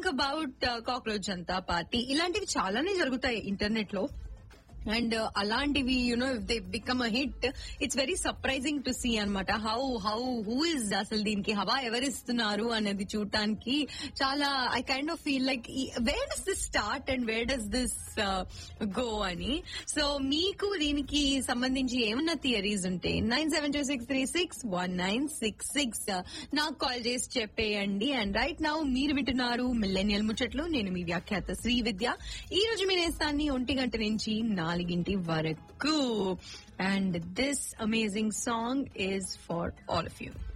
talk about cockroach Janata party ఇలాంటివి చాలానే జరుగుతాయి ఇంటర్నెట్ లో అండ్ అలాంటివి you know if they become a hit it's very surprising to see అనమాట హౌ హౌ హూ ఇస్ అసలు దీనికి హవా ఎవరిస్తున్నారు అనేది చూడటానికి చాలా I kind of feel like where does this start and where does this go అని సో మీకు దీనికి సంబంధించి ఏమన్నా థియరీస్ ఉంటే nine seven two six three six one nine six six నాకు కాల్ చేసి చెప్పేయండి అండ్ రైట్ నౌ మీరు వింటున్నారు మిల్లెనియల్ ముచ్చట్లు నేను మీ వ్యాఖ్యాత శ్రీ విద్య ఈ రోజు మీ నేస్తాన్ని ఒంటి గంట నుంచి నాలుగింటి వరకు and this amazing song is for all of you